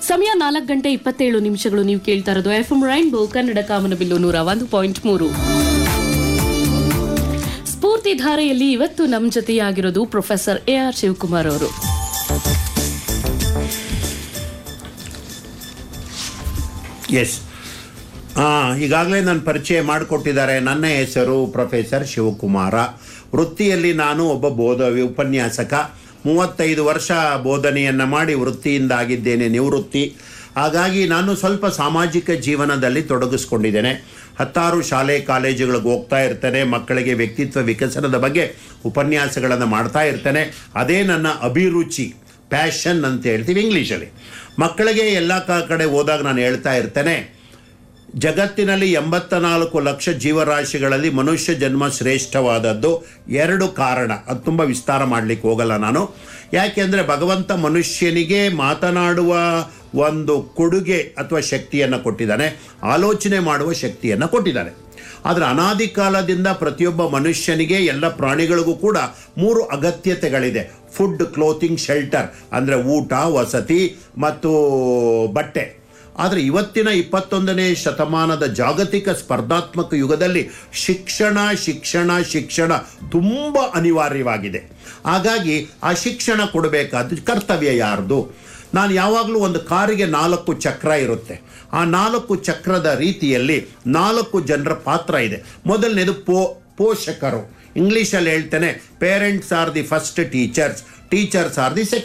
ಸಮಯ ನಾಲ್ಕು ಗಂಟೆ ಇಪ್ಪತ್ತೇಳು ನಿಮಿಷಗಳು ನೀವು ಕೇಳ್ತಾ ಇರೋದು ಎಫ್ ಎಂ ರೈನ್ಬೋ ಕನ್ನಡ ಕಾಮನಬಿಲ್ಲು ನೂರ ಒಂದು ಪಾಯಿಂಟ್ ಮೂರು ಸ್ಫೂರ್ತಿ ಧಾರೆಯಲ್ಲಿ ಇವತ್ತು ನಮ್ಮ ಜೊತೆಯಾಗಿರೋದು ಪ್ರೊಫೆಸರ್ ಎ ಆರ್ ಶಿವಕುಮಾರ್ ಅವರು ಎಸ್ ಈಗಾಗಲೇ ನನ್ನ ಪರಿಚಯ ಮಾಡಿಕೊಟ್ಟಿದ್ದಾರೆ ನನ್ನ ಹೆಸರು ಪ್ರೊಫೆಸರ್ ಶಿವಕುಮಾರ ವೃತ್ತಿಯಲ್ಲಿ ನಾನು ಒಬ್ಬ ಬೋಧ ಉಪನ್ಯಾಸಕ ಮೂವತ್ತೈದು ವರ್ಷ ಬೋಧನೆಯನ್ನು ಮಾಡಿ ವೃತ್ತಿಯಿಂದ ಆಗಿದ್ದೇನೆ ನಿವೃತ್ತಿ ಹಾಗಾಗಿ ನಾನು ಸ್ವಲ್ಪ ಸಾಮಾಜಿಕ ಜೀವನದಲ್ಲಿ ತೊಡಗಿಸ್ಕೊಂಡಿದ್ದೇನೆ ಹತ್ತಾರು ಶಾಲೆ ಕಾಲೇಜುಗಳಿಗೆ ಹೋಗ್ತಾ ಇರ್ತೇನೆ ಮಕ್ಕಳಿಗೆ ವ್ಯಕ್ತಿತ್ವ ವಿಕಸನದ ಬಗ್ಗೆ ಉಪನ್ಯಾಸಗಳನ್ನು ಮಾಡ್ತಾ ಇರ್ತೇನೆ ಅದೇ ನನ್ನ ಅಭಿರುಚಿ ಪ್ಯಾಷನ್ ಅಂತ ಹೇಳ್ತೀವಿ ಇಂಗ್ಲೀಷಲ್ಲಿ ಮಕ್ಕಳಿಗೆ ಎಲ್ಲ ಕ- ಕಡೆ ಹೋದಾಗ ನಾನು ಹೇಳ್ತಾ ಇರ್ತೇನೆ ಜಗತ್ತಿನಲ್ಲಿ ಎಂಬತ್ತ ನಾಲ್ಕು ಲಕ್ಷ ಜೀವರಾಶಿಗಳಲ್ಲಿ ಮನುಷ್ಯ ಜನ್ಮ ಶ್ರೇಷ್ಠವಾದದ್ದು ಎರಡು ಕಾರಣ ಅದು ತುಂಬ ವಿಸ್ತಾರ ಮಾಡಲಿಕ್ಕೆ ಹೋಗಲ್ಲ ನಾನು ಯಾಕೆಂದರೆ ಭಗವಂತ ಮನುಷ್ಯನಿಗೆ ಮಾತನಾಡುವ ಒಂದು ಕೊಡುಗೆ ಅಥವಾ ಶಕ್ತಿಯನ್ನು ಕೊಟ್ಟಿದ್ದಾನೆ ಆಲೋಚನೆ ಮಾಡುವ ಶಕ್ತಿಯನ್ನು ಕೊಟ್ಟಿದ್ದಾನೆ ಆದರೆ ಅನಾದಿ ಕಾಲದಿಂದ ಪ್ರತಿಯೊಬ್ಬ ಮನುಷ್ಯನಿಗೆ ಎಲ್ಲ ಪ್ರಾಣಿಗಳಿಗೂ ಕೂಡ ಮೂರು ಅಗತ್ಯತೆಗಳಿದೆ ಫುಡ್ ಕ್ಲೋತಿಂಗ್ ಶೆಲ್ಟರ್ ಅಂದರೆ ಊಟ ವಸತಿ ಮತ್ತು ಬಟ್ಟೆ ಆದರೆ ಇವತ್ತಿನ ಇಪ್ಪತ್ತೊಂದನೇ ಶತಮಾನದ ಜಾಗತಿಕ ಸ್ಪರ್ಧಾತ್ಮಕ ಯುಗದಲ್ಲಿ ಶಿಕ್ಷಣ ಶಿಕ್ಷಣ ಶಿಕ್ಷಣ ತುಂಬ ಅನಿವಾರ್ಯವಾಗಿದೆ ಹಾಗಾಗಿ ಆ ಶಿಕ್ಷಣ ಕೊಡಬೇಕಾದ ಕರ್ತವ್ಯ ಯಾರ್ದು ನಾನು ಯಾವಾಗಲೂ ಒಂದು ಕಾರಿಗೆ ನಾಲ್ಕು ಚಕ್ರ ಇರುತ್ತೆ ಆ ನಾಲ್ಕು ಚಕ್ರದ ರೀತಿಯಲ್ಲಿ ನಾಲ್ಕು ಜನರ ಪಾತ್ರ ಇದೆ ಮೊದಲನೇದು ಪೋ ಪೋಷಕರು ಇಂಗ್ಲೀಷಲ್ಲಿ ಹೇಳ್ತೇನೆ parents are the first teachers teachers are the second